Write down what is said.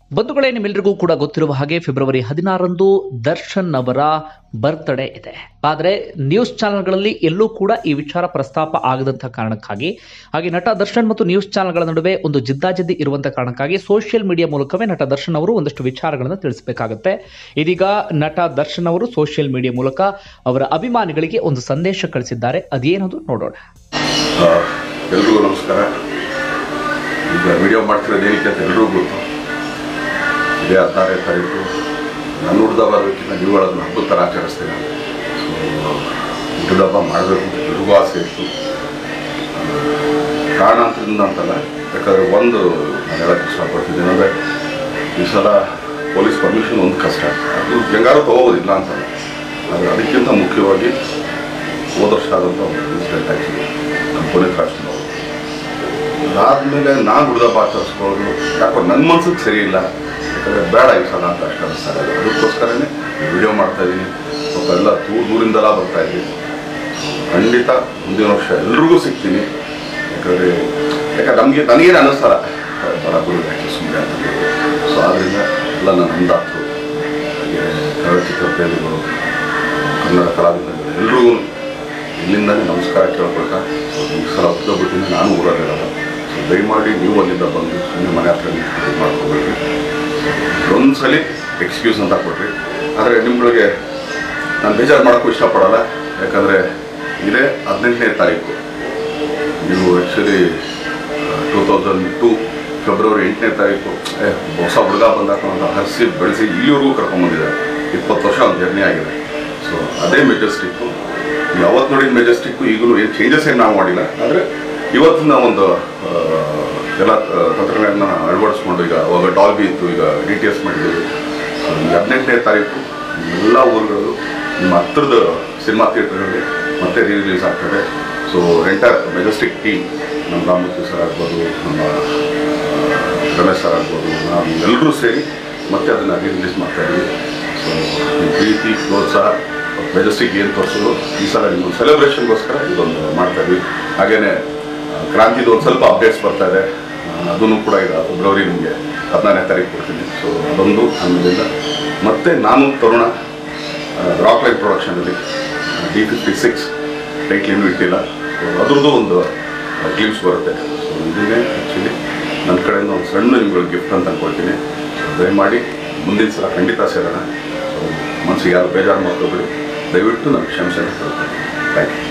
ಬಂಧುಗಳೇ ನಿಮ್ಮೆಲ್ಲರಿಗೂ ಕೂಡ ಗೊತ್ತಿರುವ ಹಾಗೆ ಫೆಬ್ರವರಿ ಹದಿನಾರಂದು ದರ್ಶನ್ ಅವರ ಬರ್ತ್ಡೇ ಇದೆ ಆದರೆ ನ್ಯೂಸ್ ಚಾನೆಲ್ಗಳಲ್ಲಿ ಎಲ್ಲೂ ಕೂಡ ಈ ವಿಚಾರ ಪ್ರಸ್ತಾಪ ಆಗದಂತಹ ಕಾರಣಕ್ಕಾಗಿ ಹಾಗೆ ನಟ ದರ್ಶನ್ ಮತ್ತು ನ್ಯೂಸ್ ಚಾನೆಲ್ಗಳ ನಡುವೆ ಒಂದು ಜಿದ್ದಾಜಿದ್ದಿ ಇರುವಂತಹ ಕಾರಣಕ್ಕಾಗಿ ಸೋಷಿಯಲ್ ಮೀಡಿಯಾ ಮೂಲಕವೇ ನಟ ದರ್ಶನ್ ಅವರು ಒಂದಷ್ಟು ವಿಚಾರಗಳನ್ನು ತಿಳಿಸಬೇಕಾಗುತ್ತೆ ಇದೀಗ ನಟ ದರ್ಶನ್ ಅವರು ಸೋಷಿಯಲ್ ಮೀಡಿಯಾ ಮೂಲಕ ಅವರ ಅಭಿಮಾನಿಗಳಿಗೆ ಒಂದು ಸಂದೇಶ ಕಳಿಸಿದ್ದಾರೆ ಅದೇನದು ನೋಡೋಣ ಆ, ಎಲ್ರಿಗೂ ನಮಸ್ಕಾರ ಈಗ ವಿಡಿಯೋ ಮಾಡ್ತಿರೋದು ಏನಕ್ಕೆ ಅಂತ ಎಲ್ರಿಗೂ ಗೊತ್ತು ಇದೇ ಹದಿನಾರನೇ ತಾರೀಕು ನನ್ನ ಹುಡ್ದ ಬರೋದಕ್ಕಿಂತ ನೀವು ಅದನ್ನ ಹಬ್ಬದ ಥರ ಆಚರಿಸ್ತೀನಿ ಸೊ ಹುಟ್ಟಿದ ಹಬ್ಬ ಮಾಡಬೇಕು ಅಂತ ಎಲ್ರಿಗೂ ಆಸೆ ಇತ್ತು ಆ, ಕಾರಣಾಂತರದಿಂದ ಅಂತಲ್ಲ ಯಾಕಂದರೆ ಒಂದು ನಾನು ಹೇಳಕ್ಕೆ ಇಷ್ಟಪಡ್ತೀನಿ ಅಂದರೆ ಈ ಸಲ ಪೊಲೀಸ್ ಪರ್ಮಿಷನ್ ಒಂದು ಕಷ್ಟ ಅದು ಹೆಂಗಾರು ತೊಗೋಬೋದಿಲ್ಲ ಅಂತಲ್ಲ ಆದರೆ ಅದಕ್ಕಿಂತ ಮುಖ್ಯವಾಗಿ ಹೋದ ವರ್ಷ ಆದಂಥ ಒಂದು ಇನ್ಸಿಡೆಂಟ್ ಆಯ್ತು ನಮ್ಮ ಪುನೀತ್ ರಾಜ್ಕುಮಾರ್ ಅವರು. ಅದಾದ್ಮೇಲೆ ನಾನು ಹುಡ್ದ ಆಚರಿಸ್ಕೊಳ್ಳೋದು ಯಾಕೋ ನನ್ನ ಮನ್ಸಿಗೆ ಸರಿ ಇಲ್ಲ ಯಾಕಂದರೆ ಬೇಡ ಈ ಸಲ ಅಂತ ಅಷ್ಟು ಅನಿಸ್ತಾರೆ ಅದಕ್ಕೋಸ್ಕರನೇ ವಿಡಿಯೋ ಮಾಡ್ತಾ ಇದ್ದೀನಿ ಸ್ವಲ್ಪ ಎಲ್ಲ ದೂರ ದೂರಿಂದೆಲ್ಲ ಬರ್ತಾ ಇದ್ದೀನಿ ಖಂಡಿತ ಮುಂದಿನ ವರ್ಷ ಎಲ್ರಿಗೂ ಸಿಗ್ತೀನಿ ಯಾಕಂದರೆ ಯಾಕಂದ್ರೆ ನಮಗೆ ನನಗೇನು ಅನ್ನಿಸ್ತಲ್ಲ ಬರಬರು ಯಾಕೆ ಸುಮ್ಮನೆ ಅಂತ ಸೊ ಆದ್ದರಿಂದ ಎಲ್ಲ ನನ್ನ ಅಂದಾತು ಹಾಗೆ ಕನ್ನಡ ಚಿತ್ರಪ್ರೇಮಿಗಳು ಕನ್ನಡ ಕಲಾವಿದರು ಎಲ್ರಿಗೂ ಇಲ್ಲಿಂದಲೇ ನಮಸ್ಕಾರ ಕೇಳ್ಕೊಳ್ತಾ ಸೊ ಈ ಸಲ ಹುಟ್ಟೋಗ್ಬಿಟ್ಟಿನಿ ನಾನು ಊರಲ್ಲಿರಲ್ಲ ಸೊ ದಯಮಾಡಿ ನೀವು ಅಲ್ಲಿಂದ ಬಂದು ಸುಮ್ಮನೆ ಮನೆ ಹತ್ರ ನಿಂತ್ಕೊಂಡು ಇದು ಮಾಡ್ಕೋಬೇಡ್ರಿ ಒಂದು ಸಲ ಎಕ್ಸ್ಕ್ಯೂಸ್ ಅಂತ ಕೊಟ್ರಿ ಆದರೆ ನಿಮ್ಗಳಿಗೆ ನಾನು ಬೇಜಾರು ಮಾಡೋಕ್ಕೂ ಇಷ್ಟಪಡಲ್ಲ ಯಾಕಂದರೆ ಇದೇ ಹದಿನೆಂಟನೇ ತಾರೀಕು ನೀವು actually two thousand two February ಎಂಟನೇ ತಾರೀಕು ಏ, ಹೊಸ ಹುಡುಗ ಬಂದಾಕ ಅಂತ ಹರಿಸಿ ಬೆಳೆಸಿ ಇಲ್ಲಿವರೆಗೂ ಕರ್ಕೊಂಬಂದಿದ್ದಾರೆ ಇಪ್ಪತ್ತು ವರ್ಷ ಒಂದು ಜರ್ನಿ ಆಗಿದೆ ಸೊ ಅದೇ ಮೆಜೆಸ್ಟಿಕ್ಕು ಯಾವತ್ತು ನೋಡಿದ ಮೆಜೆಸ್ಟಿಕ್ಕು ಈಗಲೂ ಏನು ಚೇಂಜಸ್ ಏನು ನಾವು ಮಾಡಿಲ್ಲ ಆದರೆ ಇವತ್ತಿನ ಒಂದು ಆ, ಎಲ್ಲ ಆ, ತಂತ್ರಜ್ಞಾನ ಅಳವಡಿಸ್ಕೊಂಡು ಈಗ ಅವಾಗ ಡಾಲ್ಬಿ ಇತ್ತು ಈಗ ಡಿ ಟಿ ಎಸ್ ಮಾಡಿದ್ದೀವಿ ಸೊ ಈ ಹದಿನೆಂಟನೇ ತಾರೀಕು ಎಲ್ಲ ಊರುಗಳು ನಿಮ್ಮ ಹತ್ರದ ಸಿನಿಮಾ ಥಿಯೇಟರ್ಗಳಲ್ಲಿ ಮತ್ತೆ ರೀ ರಿಲೀಸ್ ಆಗ್ತದೆ ಸೊ ಎಂಟರ್ ಮೆಜೆಸ್ಟಿಕ್ ಟೀಮ್ ನಮ್ಮ ರಾಮಮೂರ್ತಿ ಸರ್ ಆಗ್ಬೋದು ನಮ್ಮ ಆ, ರಮೇಶ್ ಸರ್ ಆಗ್ಬೋದು ನಾವು ಎಲ್ಲರೂ ಸೇರಿ ಮತ್ತೆ ಅದನ್ನು ರೀ ರಿಲೀಸ್ ಮಾಡ್ತಾ ಇದ್ದೀವಿ ಸೊ ಈ ಪ್ರೀತಿ ಪ್ರೋತ್ಸಾಹ ಮೆಜೆಸ್ಟಿಕ್ ಏನು ತೋರಿಸೋದು ಈ ಸಲ ನಿಮ್ಮೊಂದು ಸೆಲೆಬ್ರೇಷನ್ಗೋಸ್ಕರ ಇದೊಂದು ಮಾಡ್ತಾ ಇದ್ವಿ ಹಾಗೇನೆ ಆ, ಕ್ರಾಂತಿದು ಒಂದು ಸ್ವಲ್ಪ ಅಪ್ಡೇಟ್ಸ್ ಬರ್ತಾ ಇದೆ ಆ, ಅದನ್ನು ಕೂಡ ಈಗ ಫೆಬ್ರವರಿ ನಿಮಗೆ ಹದಿನಾರನೇ ತಾರೀಕು ಕೊಡ್ತೀನಿ ಸೊ ಅದೊಂದು ಆಮೇಲಿಂದ ಮತ್ತೆ ನಾನು ತರುಣ ರಾಕ್ ಲೈನ್ ಪ್ರೊಡಕ್ಷನಲ್ಲಿ ಡಿ ಫಿಫ್ಟಿ ಸಿಕ್ಸ್ ಟೈಟ್ಲ್ ಇನ್ನೂ ಇಟ್ಟಿಲ್ಲ ಸೊ ಅದ್ರದ್ದು ಒಂದು ಗ್ಲಿಮ್ಸ್ ಬರುತ್ತೆ ಸೊ ಇದನ್ನೇ ಆ್ಯಕ್ಚುಲಿ ನನ್ನ ಕಡೆಯಿಂದ ಒಂದು ಸಣ್ಣ ನಿಮ್ಗಳಿಗೆ ಗಿಫ್ಟ್ ಅಂತ ಅಂದ್ಕೊಳ್ತೀನಿ ಸೊ ದಯಮಾಡಿ ಮುಂದಿನ ಸಲ ಖಂಡಿತ ಸೇರೋಣ ಸೊ ಮನಸ್ಸಿಗೆ ಯಾರು ಬೇಜಾರು ಮಾಡ್ಕೋಬೇಡಿ ದಯವಿಟ್ಟು ನಾನು ಕ್ಷಮಿಸೋಣ ಥ್ಯಾಂಕ್ ಯು